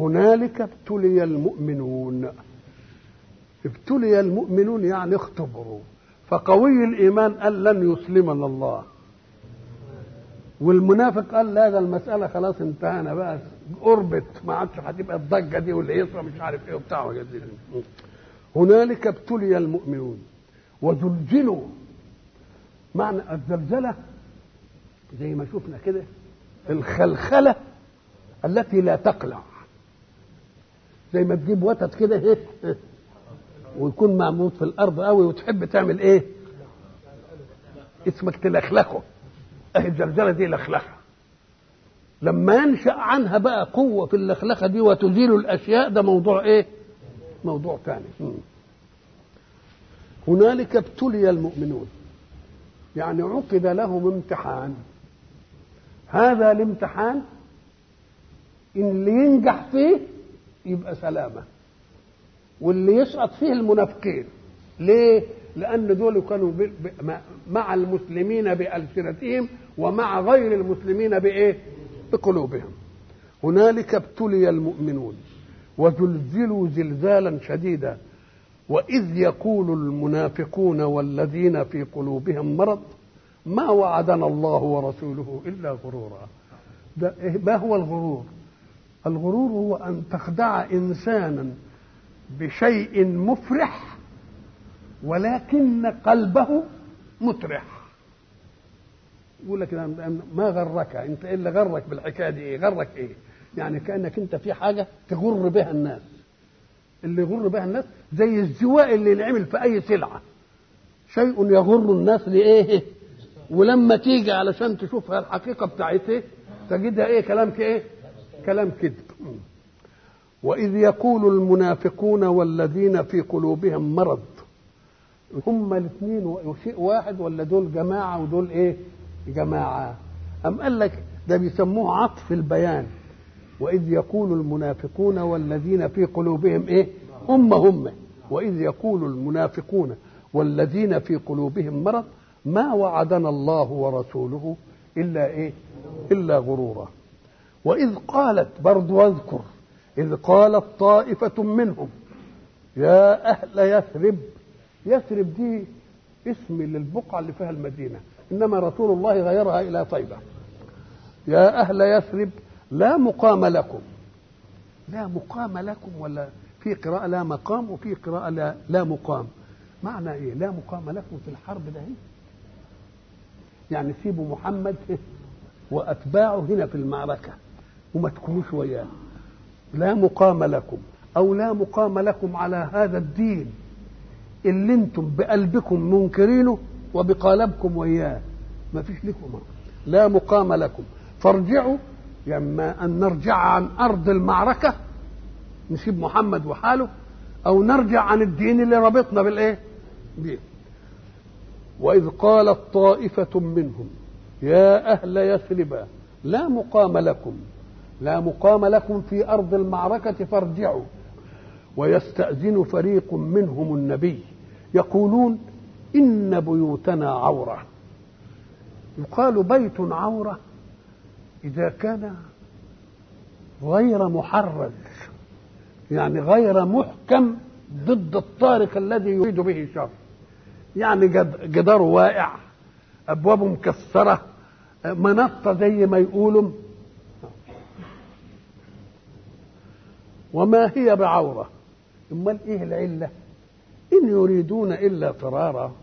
هنالك ابتلي المؤمنون ابتلي المؤمنون يعني اختبروا فقوي الايمان قال لن يسلمنا الله والمنافق قال لا ده المساله خلاص انتهينا بقى قربت ما عادش هتبقى الضجه دي واللي يصرى مش عارف ايه وبتاع وجد هنالك ابتلي المؤمنون وزلزلوا معنى الزلزله زي ما شفنا كده الخلخله التي لا تقلع زي ما تجيب وتد كده ايه ويكون معمود في الارض قوي وتحب تعمل ايه اسمك تلخلخه اهي الزلزله دي لخلخه لما ينشا عنها بقى قوه في اللخلخه دي وتزيل الاشياء ده موضوع ايه موضوع ثاني هنالك ابتلي المؤمنون يعني عقد لهم امتحان هذا الامتحان ان اللي ينجح فيه يبقى سلامه واللي يسقط فيه المنافقين ليه لان دول كانوا مع المسلمين بالسنتهم ومع غير المسلمين بايه بقلوبهم هنالك ابتلي المؤمنون وزلزلوا زلزالا شديدا واذ يقول المنافقون والذين في قلوبهم مرض ما وعدنا الله ورسوله الا غرورا ده ما هو الغرور الغرور هو ان تخدع انسانا بشيء مفرح ولكن قلبه مترح يقول لك ما غرك انت ايه اللي غرك بالحكايه دي ايه غرك ايه يعني كانك انت في حاجه تغر بها الناس اللي يغر بها الناس زي الزواء اللي ينعمل في اي سلعه شيء يغر الناس لايه ولما تيجي علشان تشوفها الحقيقه بتاعتها تجدها ايه كلام ايه كلام كذب واذ يقول المنافقون والذين في قلوبهم مرض هم الاثنين شيء واحد ولا دول جماعه ودول ايه جماعه ام قال لك ده بيسموه عطف البيان واذ يقول المنافقون والذين في قلوبهم ايه هم هم واذ يقول المنافقون والذين في قلوبهم مرض ما وعدنا الله ورسوله الا ايه الا غرورا واذ قالت برضو واذكر إذ قالت طائفة منهم يا أهل يثرب يثرب دي اسم للبقعة اللي فيها المدينة إنما رسول الله غيرها إلى طيبة يا أهل يثرب لا مقام لكم لا مقام لكم ولا في قراءة لا مقام وفي قراءة لا, لا مقام معنى إيه لا مقام لكم في الحرب ده يعني سيبوا محمد وأتباعه هنا في المعركة وما تكونوش وياه لا مقام لكم او لا مقام لكم على هذا الدين اللي انتم بقلبكم منكرينه وبقالبكم وياه ما فيش لكم لا مقام لكم فارجعوا اما ان نرجع عن ارض المعركه نسيب محمد وحاله او نرجع عن الدين اللي ربطنا بالايه بيه واذ قالت طائفه منهم يا اهل يثرب لا مقام لكم لا مقام لكم في ارض المعركه فارجعوا ويستاذن فريق منهم النبي يقولون ان بيوتنا عوره يقال بيت عوره اذا كان غير محرز يعني غير محكم ضد الطارق الذي يريد به الشر يعني جداره واقع ابوابه مكسره منطه زي ما يقولوا وما هي بعورة امال ايه العلة ان يريدون الا فرارا